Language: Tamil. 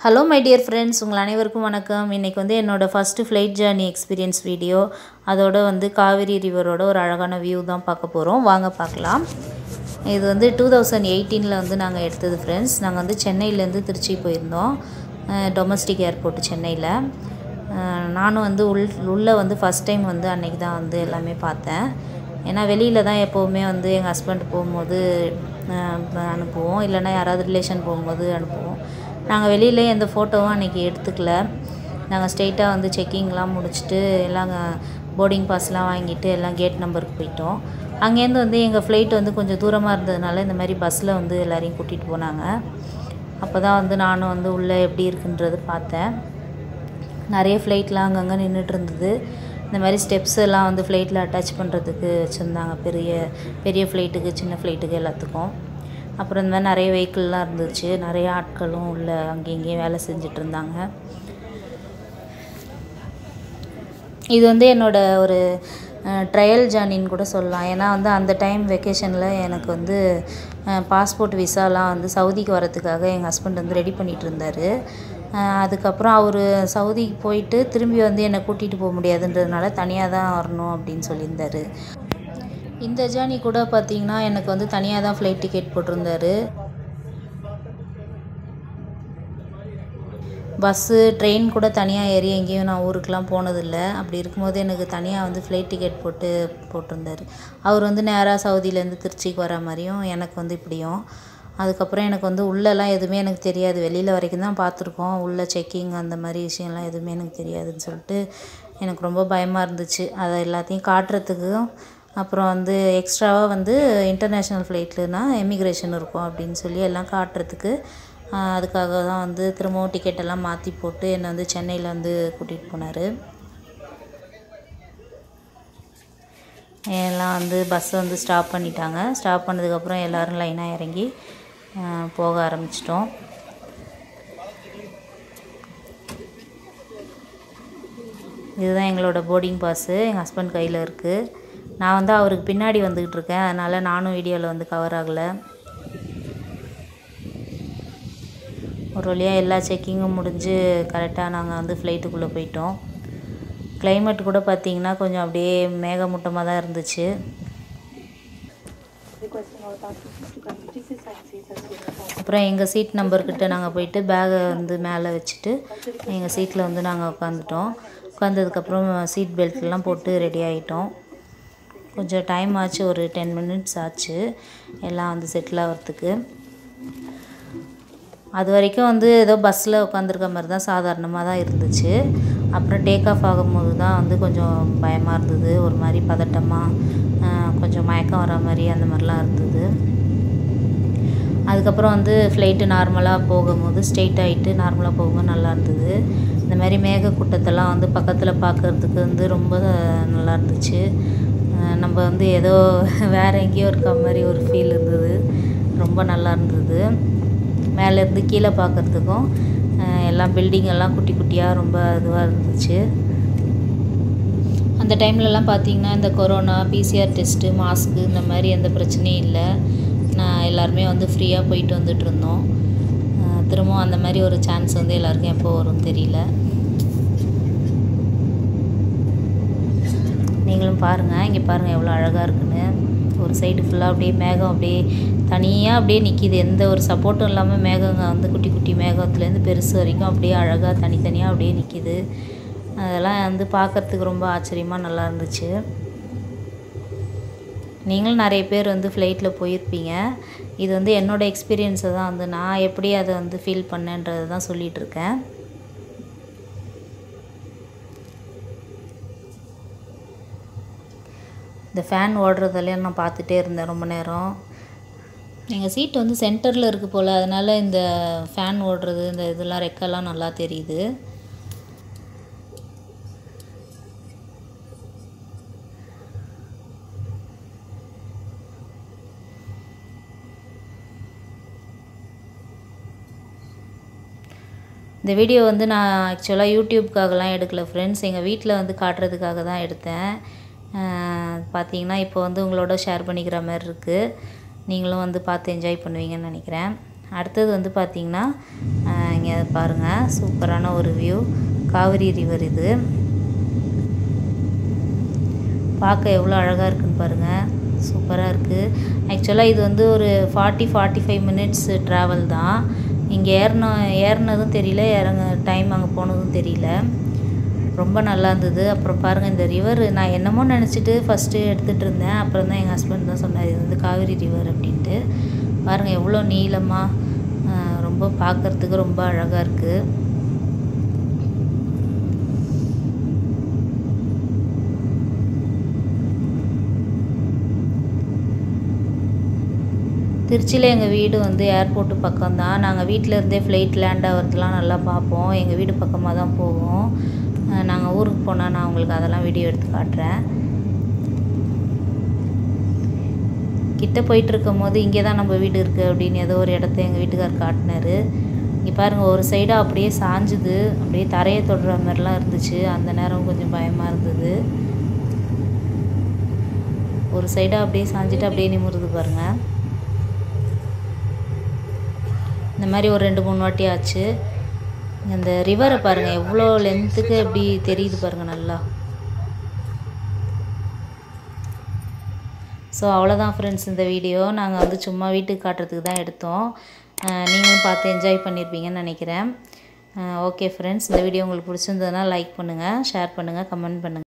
ஹலோ மை டியர் ஃப்ரெண்ட்ஸ் உங்கள் அனைவருக்கும் வணக்கம் இன்றைக்கி வந்து என்னோடய first flight journey experience video அதோட வந்து காவிரி ரிவரோட ஒரு அழகான வியூ தான் பார்க்க போகிறோம் வாங்க பார்க்கலாம் இது வந்து டூ தௌசண்ட் எயிட்டீனில் வந்து நாங்கள் எடுத்தது ஃப்ரெண்ட்ஸ் நாங்கள் வந்து சென்னையிலேருந்து திருச்சி போயிருந்தோம் டொமஸ்டிக் ஏர்போர்ட் சென்னையில் அஹ் நானும் வந்து உள் உள்ளே வந்து ஃபஸ்ட் டைம் வந்து அன்றைக்கி தான் வந்து எல்லாமே பார்த்தேன் ஏன்னா வெளியில் தான் எப்போவுமே வந்து எங்கள் ஹஸ்பண்ட் போகும்போது அஹ் அனுப்புவோம் இல்லைன்னா யாராவது ரிலேஷன் போகும்போது அனுப்புவோம் நாங்கள் வெளியில் எந்த ஃபோட்டோவும் அன்றைக்கி எடுத்துக்கல நாங்கள் ஸ்ட்ரெயிட்டாக வந்து செக்கிங்லாம் முடிச்சுட்டு எல்லாம் போர்டிங் பாஸ்லாம் வாங்கிட்டு எல்லாம் கேட் நம்பருக்கு போயிட்டோம் அங்கேருந்து வந்து எங்கள் ஃப்ளைட் வந்து கொஞ்சம் தூரமாக இருந்ததுனால இந்த மாதிரி பஸ்ஸில் வந்து எல்லாரையும் கூட்டிகிட்டு போனாங்க அப்போ தான் வந்து நானும் வந்து உள்ளே எப்படி இருக்குன்றது பார்த்தேன் நிறைய ஃப்ளைட்லாம் அங்கங்கே நின்றுட்டு இருந்தது இந்த மாதிரி ஸ்டெப்ஸ் எல்லாம் வந்து ஃப்ளைட்டில் அட்டாச் பண்ணுறதுக்கு வச்சுருந்தாங்க பெரிய பெரிய ஃப்ளைட்டுக்கு சின்ன ஃப்ளைட்டுக்கு எல்லாத்துக்கும் அப்புறம் இந்த மாதிரி நிறைய வெஹிக்கிள்லாம் இருந்துச்சு நிறைய ஆட்களும் உள்ள அங்கேயும் இங்கேயும் வேலை செஞ்சுட்டு இருந்தாங்க இது வந்து என்னோட ஒரு ட்ரையல் ஜேர்னின்னு கூட சொல்லலாம் ஏன்னா வந்து அந்த டைம் வெக்கேஷனில் எனக்கு வந்து பாஸ்போர்ட் விசாலாம் வந்து சவுதிக்கு வரத்துக்காக எங்கள் ஹஸ்பண்ட் வந்து ரெடி பண்ணிகிட்டு இருந்தார் அதுக்கப்புறம் அவர் சவுதிக்கு போயிட்டு திரும்பி வந்து என்னை கூட்டிகிட்டு போக முடியாதுன்றதுனால தனியாக தான் வரணும் அப்படின்னு சொல்லியிருந்தார் இந்த ஜேர்னி கூட பார்த்தீங்கன்னா எனக்கு வந்து தனியாக தான் ஃப்ளைட் டிக்கெட் போட்டிருந்தாரு பஸ்ஸு ட்ரெயின் கூட தனியாக ஏறி எங்கேயும் நான் ஊருக்கெலாம் போனதில்லை அப்படி இருக்கும்போது எனக்கு தனியாக வந்து ஃப்ளைட் டிக்கெட் போட்டு போட்டிருந்தாரு அவர் வந்து நேராக சவுதியிலேருந்து திருச்சிக்கு வர மாதிரியும் எனக்கு வந்து இப்படியும் அதுக்கப்புறம் எனக்கு வந்து உள்ளெல்லாம் எதுவுமே எனக்கு தெரியாது வெளியில் வரைக்கும் தான் பார்த்துருக்கோம் உள்ள செக்கிங் அந்த மாதிரி விஷயம்லாம் எதுவுமே எனக்கு தெரியாதுன்னு சொல்லிட்டு எனக்கு ரொம்ப பயமாக இருந்துச்சு அதை எல்லாத்தையும் காட்டுறதுக்கும் அப்புறம் வந்து எக்ஸ்ட்ராவாக வந்து இன்டர்நேஷ்னல் ஃப்ளைட்லனா எமிக்ரேஷன் இருக்கும் அப்படின்னு சொல்லி எல்லாம் காட்டுறதுக்கு அதுக்காக தான் வந்து திரும்பவும் டிக்கெட் எல்லாம் மாற்றி போட்டு என்னை வந்து சென்னையில் வந்து கூட்டிகிட்டு போனார் எல்லாம் வந்து பஸ்ஸை வந்து ஸ்டாப் பண்ணிட்டாங்க ஸ்டாப் பண்ணதுக்கப்புறம் எல்லோரும் லைனாக இறங்கி போக ஆரம்பிச்சிட்டோம் இதுதான் எங்களோட போர்டிங் பாஸு எங்கள் ஹஸ்பண்ட் கையில் இருக்குது நான் வந்து அவருக்கு பின்னாடி வந்துக்கிட்டு இருக்கேன் அதனால் நானும் வீடியோவில் வந்து கவர் ஆகலை ஒரு வழியாக எல்லா செக்கிங்கும் முடிஞ்சு கரெக்டாக நாங்கள் வந்து ஃப்ளைட்டுக்குள்ளே போயிட்டோம் கிளைமேட் கூட பார்த்திங்கன்னா கொஞ்சம் அப்படியே மேகமூட்டமாக தான் இருந்துச்சு அப்புறம் எங்கள் சீட் நம்பர்கிட்ட நாங்கள் போயிட்டு பேகை வந்து மேலே வச்சுட்டு எங்கள் சீட்டில் வந்து நாங்கள் உட்காந்துட்டோம் உட்காந்ததுக்கப்புறம் சீட் பெல்ட்லாம் போட்டு ரெடி ஆகிட்டோம் கொஞ்சம் டைம் ஆச்சு ஒரு டென் மினிட்ஸ் ஆச்சு எல்லாம் வந்து செட்டில் ஆகிறதுக்கு அது வரைக்கும் வந்து ஏதோ பஸ்ஸில் உட்காந்துருக்க மாதிரி தான் சாதாரணமாக தான் இருந்துச்சு அப்புறம் டேக் ஆஃப் ஆகும்போது தான் வந்து கொஞ்சம் பயமாக இருந்தது ஒரு மாதிரி பதட்டமாக கொஞ்சம் மயக்கம் வர மாதிரி அந்த மாதிரிலாம் இருந்தது அதுக்கப்புறம் வந்து ஃப்ளைட்டு நார்மலாக போகும்போது ஸ்ட்ரெயிட் ஆகிட்டு நார்மலாக போகும்போது நல்லா இருந்தது இந்த மாதிரி மேகக்கூட்டத்தெல்லாம் வந்து பக்கத்தில் பார்க்குறதுக்கு வந்து ரொம்ப நல்லா இருந்துச்சு நம்ம வந்து ஏதோ வேறு எங்கேயோ இருக்க மாதிரி ஒரு ஃபீல் இருந்தது ரொம்ப நல்லா இருந்தது மேலேருந்து கீழே பார்க்குறதுக்கும் எல்லாம் பில்டிங் எல்லாம் குட்டி குட்டியாக ரொம்ப இதுவாக இருந்துச்சு அந்த டைம்லலாம் பார்த்திங்கன்னா இந்த கொரோனா பிசிஆர் டெஸ்ட்டு மாஸ்க்கு இந்த மாதிரி எந்த பிரச்சனையும் இல்லை நான் எல்லாருமே வந்து ஃப்ரீயாக போயிட்டு வந்துட்டு இருந்தோம் திரும்பவும் அந்த மாதிரி ஒரு சான்ஸ் வந்து எல்லாருக்கும் எப்போ வரும்னு தெரியல நீங்களும் பாருங்கள் இங்கே பாருங்கள் எவ்வளோ அழகாக இருக்குன்னு ஒரு சைடு ஃபுல்லாக அப்படியே மேகம் அப்படியே தனியாக அப்படியே நிற்கிது எந்த ஒரு சப்போர்ட்டும் இல்லாமல் மேகங்க வந்து குட்டி குட்டி மேகத்துலேருந்து பெருசு வரைக்கும் அப்படியே அழகாக தனித்தனியாக அப்படியே நிற்கிது அதெல்லாம் வந்து பார்க்குறதுக்கு ரொம்ப ஆச்சரியமாக நல்லா இருந்துச்சு நீங்களும் நிறைய பேர் வந்து ஃப்ளைட்டில் போயிருப்பீங்க இது வந்து என்னோடய எக்ஸ்பீரியன்ஸை தான் வந்து நான் எப்படி அதை வந்து ஃபீல் பண்ணேன்றது தான் சொல்லிகிட்ருக்கேன் இந்த ஃபேன் ஓடுறதெல்லாம் நான் பார்த்துட்டே இருந்தேன் ரொம்ப நேரம் எங்கள் சீட் வந்து சென்டரில் இருக்குது போல் அதனால் இந்த ஃபேன் ஓடுறது இந்த இதெல்லாம் ரெக்கெல்லாம் நல்லா தெரியுது இந்த வீடியோ வந்து நான் ஆக்சுவலாக யூடியூப்காகலாம் எடுக்கல ஃப்ரெண்ட்ஸ் எங்கள் வீட்டில் வந்து காட்டுறதுக்காக தான் எடுத்தேன் பார்த்தீங்கன்னா இப்போ வந்து உங்களோட ஷேர் பண்ணிக்கிற மாதிரி இருக்குது நீங்களும் வந்து பார்த்து என்ஜாய் பண்ணுவீங்கன்னு நினைக்கிறேன் அடுத்தது வந்து பார்த்திங்கன்னா இங்கே பார்த்துருப்பீங்க பாருங்கள் சூப்பரான ஒரு வியூ காவிரி ரிவர் இது பார்க்க எவ்வளோ அழகாக இருக்குன்னு பாருங்கள் சூப்பராக இருக்குது ஆக்சுவலாக இது வந்து ஒரு forty forty five minutes travel தான் இங்கே ஏறின ஏறினதும் தெரியல இறங்க டைம் அங்கே போனதும் தெரியல ரொம்ப நல்லா இருந்தது அப்புறம் பாருங்கள் இந்த ரிவர் நான் என்னமோ நினச்சிட்டு ஃபஸ்ட்டு எடுத்துகிட்டு இருந்தேன் அப்புறம் தான் எங்கள் ஹஸ்பண்ட் தான் சொன்னார் இது வந்து காவிரி ரிவர் அப்படின்ட்டு பாருங்கள் எவ்வளோ நீளமாக ரொம்ப பார்க்குறதுக்கு ரொம்ப அழகாக இருக்குது திருச்சியில் எங்கள் வீடு வந்து ஏர்போர்ட்டு பக்கம் தான் நாங்கள் வீட்டில் இருந்தே ஃப்ளைட் லேண்ட் ஆகிறதுலாம் நல்லா பார்ப்போம் எங்கள் வீடு பக்கமாக தான் போவோம் நாங்கள் ஊருக்கு போனால் நான் உங்களுக்கு அதெல்லாம் வீடியோ எடுத்து காட்டுறேன் கிட்ட போயிட்டு இருக்கும் போது இங்கே தான் நம்ம வீடு இருக்குது அப்படின்னு ஏதோ ஒரு இடத்த எங்கள் வீட்டுக்கார் காட்டினார் இங்கே பாருங்கள் ஒரு சைடாக அப்படியே சாஞ்சுது அப்படியே தரையை தொடுற மாதிரிலாம் இருந்துச்சு அந்த நேரம் கொஞ்சம் பயமாக இருந்தது ஒரு சைடாக அப்படியே சாஞ்சிட்டு அப்படியே நிமிருது பாருங்கள் இந்த மாதிரி ஒரு ரெண்டு மூணு வாட்டி ஆச்சு இந்த ரிவரை பாருங்கள் எவ்வளோ லென்த்துக்கு எப்படி தெரியுது பாருங்கள் நல்லா ஸோ அவ்வளோதான் ஃப்ரெண்ட்ஸ் இந்த வீடியோ நாங்கள் வந்து சும்மா வீட்டுக்கு காட்டுறதுக்கு தான் எடுத்தோம் நீங்களும் பார்த்து என்ஜாய் பண்ணியிருப்பீங்கன்னு நினைக்கிறேன் ஓகே ஃப்ரெண்ட்ஸ் இந்த வீடியோ உங்களுக்கு பிடிச்சிருந்ததுன்னா லைக் பண்ணுங்கள் ஷேர் பண்ணுங்கள் கமெண்ட் பண்ணுங்கள்